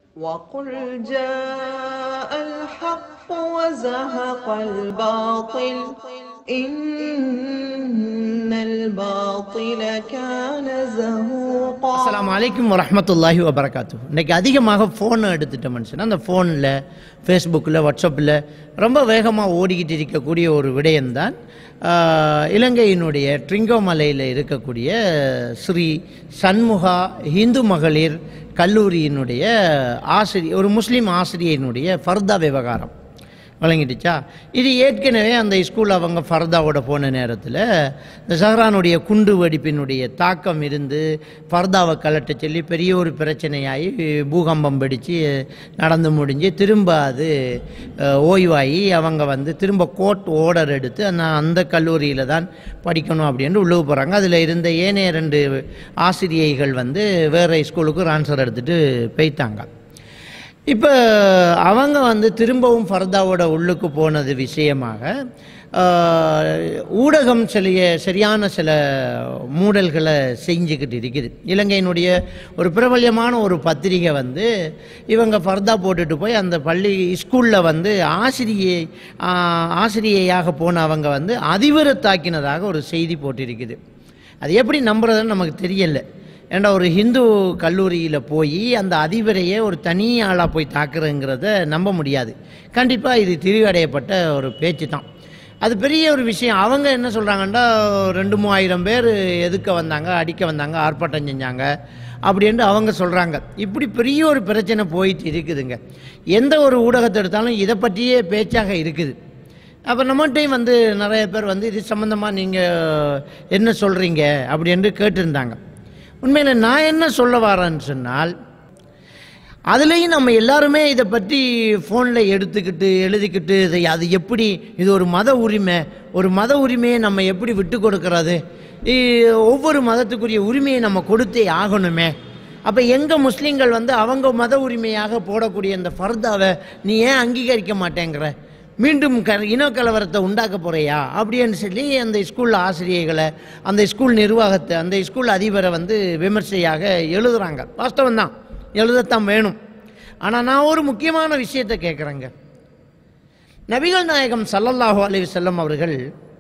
وقل جاء الحق وزهق الباطل إن الباطل كان زهوقا அஸ்ஸலாமு அலைக்கும் வரஹ்மத்துல்லாஹி வபரகாத்து இன்னைக்கு அதிகமாக ஃபோனை எடுத்துட்ட மனுஷன் அந்த ஃபோனில் ஃபேஸ்புக்கில் வாட்ஸ்அப்பில் ரொம்ப வேகமாக ஓடிக்கிட்டு இருக்கக்கூடிய ஒரு விடயம்தான் ஆஹ், இலங்கையினுடைய ட்ரிங்கோமலையில் இருக்கக்கூடிய ஸ்ரீ சண்முகா இந்து மகளிர் கல்லூரியினுடைய ஆசிரியர் ஒரு முஸ்லீம் ஆசிரியரினுடைய ஃபர்தா விவகாரம் வழங்கிடுச்சா இது ஏற்கனவே அந்த ஸ்கூல் அவங்க ஃபர்தாவோட போன நேரத்தில் இந்த சஹ்ரானுடைய குண்டு வெடிப்பினுடைய தாக்கம் இருந்து ஃபர்தாவை கலட்ட சொல்லி பெரிய ஒரு பிரச்சனையாகி பூகம்பம் வெடித்து நடந்து முடிஞ்சு திரும்ப அது அஹ், ஓய்வாகி அவங்க வந்து திரும்ப கோர்ட் ஓர்டர் எடுத்து நான் அந்த கல்லூரியில் தான் படிக்கணும் அப்படின்னு உள்ளே போகிறாங்க அதில் இருந்த ஏனைய ரெண்டு ஆசிரியைகள் வந்து வேறு ஸ்கூலுக்கு ட்ரான்ஸ்ஃபர் எடுத்துகிட்டு போய்த்தாங்க இப்போ அவங்க வந்து திரும்பவும் ஃபர்தாவோட உள்ளுக்கு போனது விஷயமாக ஆஹ், ஊடகம் சில சரியான சில மூடல்களை செஞ்சுக்கிட்டு இருக்குது இலங்கையினுடைய ஒரு பிரபல்யமான ஒரு பத்திரிகை வந்து இவங்க ஃபர்தா போட்டுட்டு போய் அந்த பள்ளி ஸ்கூலில் வந்து ஆசிரியை ஆஹ், ஆசிரியையாக போன அவங்க வந்து அதிவிரத்தாக்கினதாக ஒரு செய்தி போட்டிருக்குது அது எப்படி நம்புறதுன்னு நமக்கு தெரியல ஏன்டா ஒரு ஹிந்து கல்லூரியில் போய் அந்த அதிபரையே ஒரு தனி ஆளாக போய் தாக்குறங்கிறத நம்ப முடியாது கண்டிப்பாக இது திரிவடையப்பட்ட ஒரு பேச்சு தான் அது பெரிய ஒரு விஷயம் அவங்க என்ன சொல்கிறாங்கன்னா ரெண்டு மூவாயிரம் பேர் எதுக்க வந்தாங்க அடிக்க வந்தாங்க ஆர்ப்பாட்டம் செஞ்சாங்க அப்படின்ட்டு அவங்க சொல்கிறாங்க இப்படி பெரிய ஒரு பிரச்சனை போயிட்டு இருக்குதுங்க எந்த ஒரு ஊடகத்தை எடுத்தாலும் இதை பற்றியே பேச்சாக இருக்குது அப்போ நம்மகிட்டையும் வந்து நிறைய பேர் வந்து இது சம்மந்தமாக நீங்கள் என்ன சொல்கிறீங்க அப்படின்ட்டு கேட்டிருந்தாங்க உண்மையில் நான் என்ன சொல்ல வரேன்னு சொன்னால் அதுலேயும் நம்ம எல்லாருமே இதை பற்றி ஃபோனில் எடுத்துக்கிட்டு எழுதிக்கிட்டு இதை அது எப்படி இது ஒரு மத உரிமை ஒரு மத உரிமையை நம்ம எப்படி விட்டு கொடுக்கறது இ- ஒவ்வொரு மதத்துக்குரிய உரிமையை நம்ம கொடுத்தே ஆகணுமே அப்போ எங்கள் முஸ்லீம்கள் வந்து அவங்க மத உரிமையாக போடக்கூடிய இந்த ஃபர்தாவை நீ ஏன் அங்கீகரிக்க மாட்டேங்கிற மீண்டும் க இனக்கலவரத்தை உண்டாக்க போறியா அப்படின்னு சொல்லி அந்த ஸ்கூல் ஆசிரியர்களை அந்த ஸ்கூல் நிர்வாகத்தை அந்த ஸ்கூல் அதிபரை வந்து விமர்சையாக எழுதுறாங்க வாஸ்தவம் தான் எழுதத்தான் வேணும் ஆனால் நான் ஒரு முக்கியமான விஷயத்தை கேட்குறேங்க நபிகள் நாயகம் ஸல்லல்லாஹு அலைஹி வஸல்லம் அவர்கள்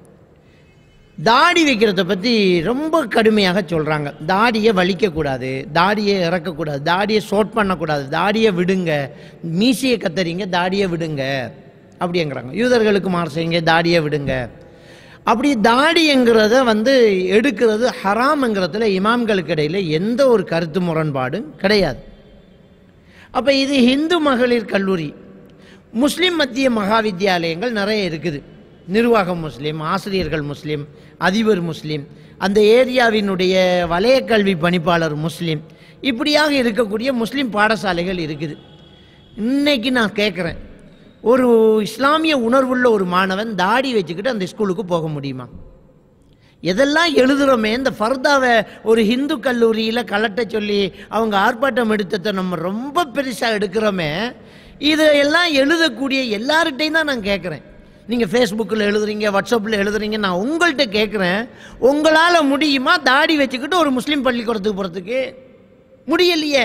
தாடி வைக்கிறத பற்றி ரொம்ப கடுமையாக சொல்கிறாங்க தாடியை வலிக்கக்கூடாது தாடியை இறக்கக்கூடாது தாடியை ஷோட் பண்ணக்கூடாது தாடியை விடுங்க மீசையை கத்தரிங்க தாடியை விடுங்க அப்படிங்கிறாங்க யூதர்களுக்கு மாறு செய்யுங்க தாடியை விடுங்க அப்படி தாடிங்கிறத வந்து எடுக்கிறது ஹராம்ங்கிறதுல இமாம்களுக்கு இடையில் எந்த ஒரு கருத்து முரண்பாடும் கிடையாது அப்போ இது இந்து மகளிர் கல்லூரி முஸ்லீம் மத்திய மகா வித்தியாலயங்கள் நிறைய இருக்குது நிர்வாகம் முஸ்லீம் ஆசிரியர்கள் முஸ்லீம் அதிபர் முஸ்லீம் அந்த ஏரியாவினுடைய வலயக்கல்வி பணிப்பாளர் முஸ்லீம் இப்படியாக இருக்கக்கூடிய முஸ்லீம் பாடசாலைகள் இருக்குது இன்னைக்கு நான் கேட்குறேன் ஒரு இஸ்லாமிய உணர்வுள்ள ஒரு மாணவன் தாடி வச்சுக்கிட்டு அந்த ஸ்கூலுக்கு போக முடியுமா எதெல்லாம் எழுதுகிறோமே இந்த ஃபர்தாவை ஒரு ஹிந்து கல்லூரியில் கலட்ட சொல்லி அவங்க ஆர்ப்பாட்டம் எடுத்ததை நம்ம ரொம்ப பெருசாக எடுக்கிறோமே இதையெல்லாம் எழுதக்கூடிய எல்லார்கிட்டையும் தான் நான் கேட்குறேன் நீங்கள் ஃபேஸ்புக்கில் எழுதுறீங்க வாட்ஸ்அப்பில் எழுதுறீங்க நான் உங்கள்கிட்ட கேட்குறேன் உங்களால் முடியுமா தாடி வச்சுக்கிட்டு ஒரு முஸ்லீம் பள்ளிக்கூடத்துக்கு போகிறதுக்கு முடியலையே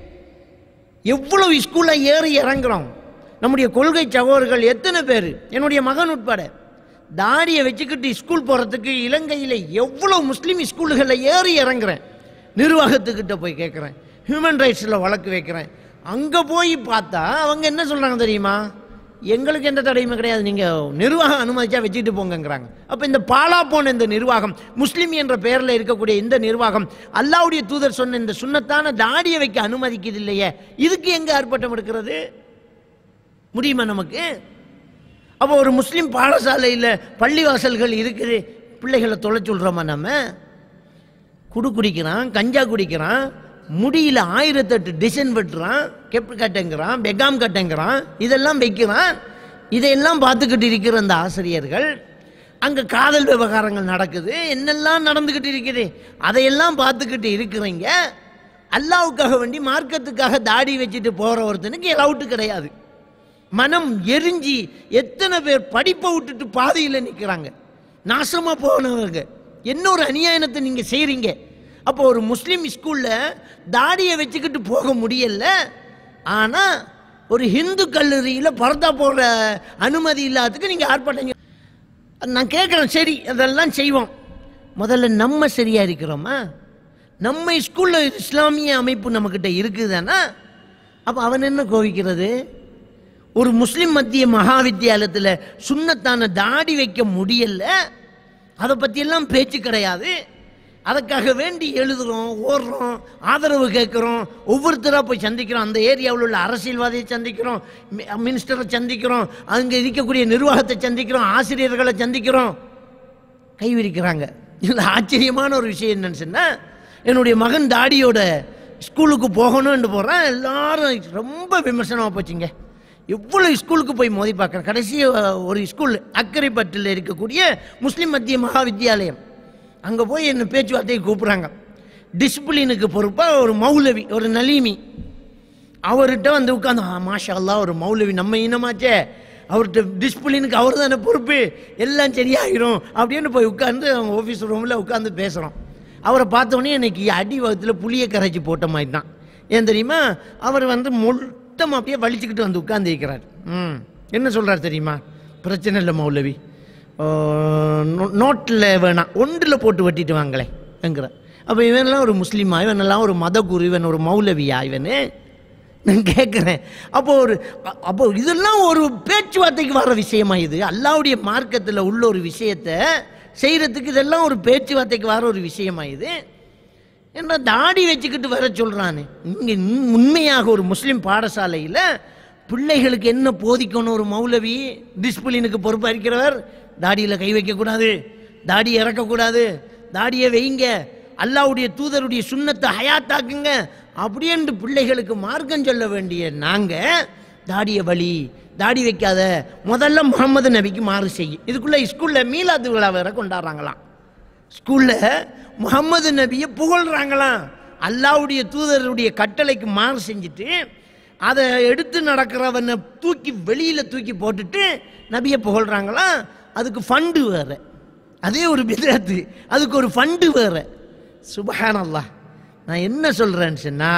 எவ்வளவு ஸ்கூலில் ஏறி இறங்குறோம் நம்முடைய கொள்கை சகோதரர்கள் எத்தனை பேர் என்னுடைய மகன் உட்பட தாடியை வச்சுக்கிட்டு ஸ்கூல் போகிறதுக்கு இலங்கையில் எவ்வளோ முஸ்லீம் ஸ்கூல்களில் ஏறி இறங்குறேன் நிர்வாகத்துக்கிட்ட போய் கேட்குறேன் ஹியூமன் ரைட்ஸில் வழக்கு வைக்கிறேன் அங்கே போய் பார்த்தா அவங்க என்ன சொல்கிறாங்க தெரியுமா எங்களுக்கு எந்த தடையுமே கிடையாது நீங்கள் நிர்வாகம் அனுமதிச்சா வச்சுட்டு போங்கங்கிறாங்க அப்போ இந்த பாலா போன இந்த நிர்வாகம் முஸ்லீம் என்ற பெயரில் இருக்கக்கூடிய இந்த நிர்வாகம் அல்லாவுடைய தூதர் சொன்ன இந்த சுன்னத்தான தாடியை வைக்க அனுமதிக்குது இல்லையே இதுக்கு எங்கே ஆர்ப்பாட்டம் எடுக்கிறது முடியுமா நமக்கு அப்போ ஒரு முஸ்லீம் பாடசாலையில் பள்ளிவாசல்கள் இருக்குது பிள்ளைகளை தொலை சொல்கிறோமா நம்ம குடு குடிக்கிறான் கஞ்சா குடிக்கிறான் முடியில ஆயிரத்தெட்டு டிசைன் வெட்டுறான் கெப்பு கட்டுங்கிறான் பெகாம் கட்டுங்கிறான் இதெல்லாம் வைக்கிறான் இதையெல்லாம் பார்த்துக்கிட்டு இருக்கிற அந்த ஆசிரியர்கள் அங்கே காதல் விவகாரங்கள் நடக்குது என்னெல்லாம் நடந்துக்கிட்டு இருக்குது அதையெல்லாம் பார்த்துக்கிட்டு இருக்கிறீங்க அல்லாவுக்காக வேண்டி மார்க்கத்துக்காக தாடி வச்சுட்டு போகிற ஒருத்தனுக்கு எலவுட்டு கிடையாது மனம் எரிஞ்சி எத்தனை பேர் படிப்பை விட்டுட்டு பாதையில் நிற்கிறாங்க நாசமாக போனவங்க என்ன ஒரு அநியாயத்தை நீங்கள் செய்கிறீங்க அப்போ ஒரு முஸ்லீம் ஸ்கூலில் தாடியை வச்சுக்கிட்டு போக முடியல ஆனா ஒரு ஹிந்து கல்லூரியில பரதா போடுற அனுமதி இல்லாததுக்கு நீங்க ஆர்ப்பாட்டம் செய்ய- நான் கேட்குறேன் சரி அதெல்லாம் செய்வோம் முதல்ல நம்ம சரியா இருக்கிறோமா நம்ம ஸ்கூல்ல இஸ்லாமிய அமைப்பு நம்மக்கிட்ட இருக்குதானா அப்போ அவன் என்ன கோவிக்கிறது ஒரு முஸ்லிம் மத்திய மகா வித்தியாலயத்தில் சுண்ணத்தான தாடி வைக்க முடியல அதை பற்றியெல்லாம் பேச்சு கிடையாது அதுக்காக வேண்டி எழுதுறோம் ஓடுறோம் ஆதரவு கேட்குறோம் ஒவ்வொருத்தராக போய் சந்திக்கிறோம் அந்த ஏரியாவில் உள்ள அரசியல்வாதியை சந்திக்கிறோம் மி- மினிஸ்டரை சந்திக்கிறோம் அங்கே இருக்கக்கூடிய நிர்வாகத்தை சந்திக்கிறோம் ஆசிரியர்களை சந்திக்கிறோம் கை விரிக்கிறாங்க இதில் ஆச்சரியமான ஒரு விஷயம் என்னன்னு சொன்னா என்னுடைய மகன் தாடியோட ஸ்கூலுக்கு போகணும்னு போகிறேன் எல்லாரும் ரொம்ப விமர்சனமாக போச்சுங்க எவ்வளோ ஸ்கூலுக்கு போய் மோதி பார்க்குறேன் கடைசி அஹ், ஒரு ஸ்கூல் அக்கரைப்பட்டில் இருக்கக்கூடிய முஸ்லீம் மத்திய மகா வித்தியாலயம் அங்கே போய் என்ன பேச்சுவார்த்தையை கூப்பிட்றாங்க டிசிப்ளினுக்கு பொறுப்பாக ஒரு மௌலவி ஒரு நலீமி அவர்கிட்ட வந்து உட்காந்து "ஆ, மாஷா அல்லாஹ் ஒரு மௌலவி நம்ம இனமாச்சே அவர்கிட்ட டிசிப்ளினுக்கு அவர் தானே பொறுப்பு எல்லாம் சரியாயிரும் அப்படின்னு போய் உட்காந்து அவங்க ஆஃபீஸ் ரூமில் உட்காந்து பேசுகிறோம் அவரை பார்த்தோன்னே எனக்கு அடி வகத்தில் புளியை கரைச்சி போட்ட மாதிரி தான் ஏன் தெரியுமா அவர் வந்து மொத்தமாக அப்படியே வலிச்சுக்கிட்டு வந்து உட்கார்ந்து இருக்கிறார் ம் என்ன சொல்கிறார் தெரியுமா பிரச்சனை இல்லை மௌலவி நோட்டில் வேணாம் ஒன்றில் போட்டு வெட்டிட்டு வாங்களேன் என்கிறார் அப்போ இவனெல்லாம் ஒரு முஸ்லீமா இவனெல்லாம் ஒரு மத குரு இவன் ஒரு மௌலவியா இவனு நான் கேட்குறேன் அப்போ ஒரு அ- அப்போ இதெல்லாம் ஒரு பேச்சுவார்த்தைக்கு வர விஷயமா இது அல்லாவுடைய மார்க்கத்தில் உள்ள ஒரு விஷயத்தை செய்கிறதுக்கு இதெல்லாம் ஒரு பேச்சுவார்த்தைக்கு வர ஒரு விஷயமா இது என்ன தாடி வச்சுக்கிட்டு வர சொல்கிறானே இங்கே உண்மையாக ஒரு முஸ்லீம் பாடசாலையில் பிள்ளைகளுக்கு என்ன போதிக்கணும் ஒரு மௌலவி டிசிப்ளினுக்கு பொறுப்பாக இருக்கிறவர் தாடியில் கை வைக்கக்கூடாது தாடி இறக்கக்கூடாது தாடியை வைங்க அல்லாவுடைய தூதருடைய சுண்ணத்தை ஹயாத்தாக்குங்க அப்படின்ட்டு பிள்ளைகளுக்கு மார்க்கம் சொல்ல வேண்டிய நாங்கள் தாடியை வழி தாடி வைக்காத முதல்ல முகமது நபிக்கு மாறு செய்யும் இதுக்குள்ள ஸ்கூலில் மீலாது விழா வேற கொண்டாடுறாங்களாம் ஸ்கூல்ல முகமது நபியை புகழ்றாங்களாம் அல்லாவுடைய தூதருடைய கட்டளைக்கு மாறு செஞ்சுட்டு அதை எடுத்து நடக்கிறவனை தூக்கி வெளியில தூக்கி போட்டுட்டு நபியை புகழ்றாங்களாம் அதுக்கு ஃபண்டு வேற அதே ஒரு பிதத்து அதுக்கு ஒரு ஃபண்டு வேற சுபஹானல்லாஹ் நான் என்ன சொல்றேன்னு சொன்னா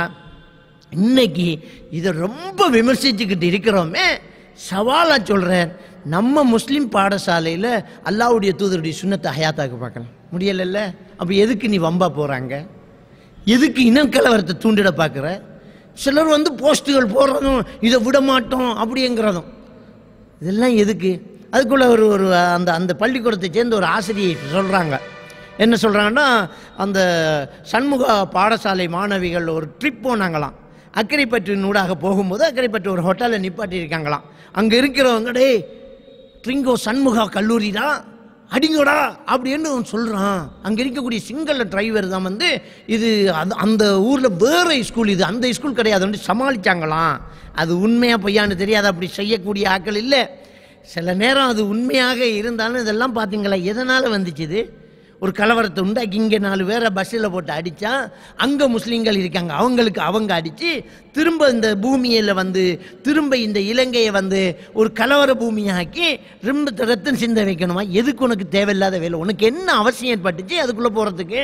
இன்னைக்கு இதை ரொம்ப விமர்சிச்சுக்கிட்டு இருக்கிறோமே சவாலாக சொல்கிறேன் நம்ம முஸ்லீம் பாடசாலையில் அல்லாவுடைய தூதருடைய சுண்ணத்தை ஹயாத்தாக்க பார்க்கலாம் முடியலைல்ல அப்போ எதுக்கு நீ வம்பா போகிறாங்க எதுக்கு இனக்கலவரத்தை தூண்டிட பார்க்குற சிலர் வந்து போஸ்ட்டுகள் போடுறதும் இதை விட மாட்டோம் அப்படிங்கிறதும் இதெல்லாம் எதுக்கு அதுக்குள்ள ஒரு ஒரு அந்த அந்த பள்ளிக்கூடத்தை சேர்ந்த ஒரு ஆசிரியை சொல்கிறாங்க என்ன சொல்கிறாங்கன்னா அந்த சண்முக பாடசாலை மாணவிகள் ஒரு ட்ரிப் போனாங்களாம் அக்கரைப்பற்று நூடாக போகும்போது அக்கரைப்பற்று ஒரு ஹோட்டலில் நிப்பாட்டி இருக்காங்களாம் அங்கே இருக்கிறவங்க டேய் ட்ரிங்கோ சண்முகா கல்லூரி தான் அடிங்கோடா அப்படின்னு அவன் சொல்கிறான் அங்கே இருக்கக்கூடிய சிங்கள டிரைவர் தான் வந்து இது அது அந்த ஊரில் வேற ஸ்கூல் இது அந்த ஸ்கூல் கிடையாதுன்னு சமாளிச்சாங்களாம் அது உண்மையாக பொய்யான்னு தெரியாது அப்படி செய்யக்கூடிய ஆட்கள் இல்லை சில நேரம் அது உண்மையாக இருந்தாலும் இதெல்லாம் பார்த்தீங்களா எதனால் வந்துச்சு இது ஒரு கலவரத்தை உண்டாக்கி இங்கே நாலு பேரை பஸ்ஸில் போட்டு அடித்தா அங்கே முஸ்லீம்கள் இருக்காங்க அவங்களுக்கு அவங்க அடித்து திரும்ப இந்த பூமியில் வந்து திரும்ப இந்த இலங்கையை வந்து ஒரு கலவர பூமியாக்கி ரொம்ப ரத்தம் சிந்த வைக்கணுமா எதுக்கு உனக்கு தேவையில்லாத வேலை உனக்கு என்ன அவசியம் ஏற்பட்டுச்சு அதுக்குள்ளே போகிறதுக்கு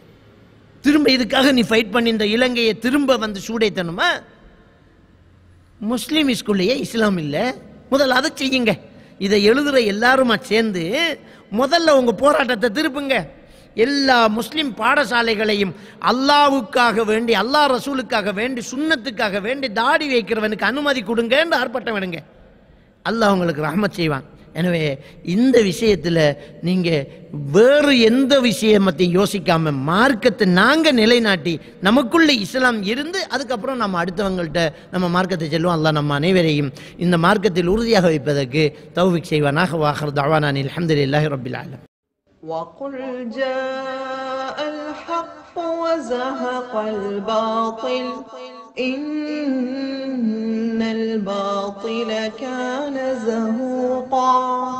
திரும்ப இதுக்காக நீ ஃபைட் பண்ணி இந்த இலங்கையை திரும்ப வந்து சூடேத்தணுமா முஸ்லீம் ஸ்கூல்லையே இஸ்லாம் இல்லை முதல்ல அதை செய்யுங்க இதை எழுதுகிற எல்லாருமா சேர்ந்து முதல்ல உங்கள் போராட்டத்தை திருப்புங்க எல்லா முஸ்லிம் பாடசாலைகளையும் அல்லாவுக்காக வேண்டி அல்லாஹ் ரசூலுக்காக வேண்டி சுன்னத்துக்காக வேண்டி தாடி வைக்கிறவனுக்கு அனுமதி கொடுங்கன்னு ஆர்ப்பாட்டம் விடுங்க அல்லாஹ் உங்களுக்கு ரஹ்மத் செய்வான் எனவே இந்த விஷயத்தில் நீங்கள் வேறு எந்த விஷயத்தையும் யோசிக்காம மார்க்கத்தை நாங்கள் நிலைநாட்டி நமக்குள்ள இஸ்லாம் இருந்து அதுக்கப்புறம் நம்ம அடுத்தவங்கள்ட்ட நம்ம மார்க்கத்தை செல்வோம் அல்லாஹ் நம்ம அனைவரையும் இந்த மார்க்கத்தில் உறுதியாக வைப்பதற்கு தௌஃபிக் செய்வானாக வாஹர் தவானான் அல்ஹம்துலில்லாஹி ரபில் ஆலம் وقل جاء الحق وزهق الباطل إن الباطل كان زهوقا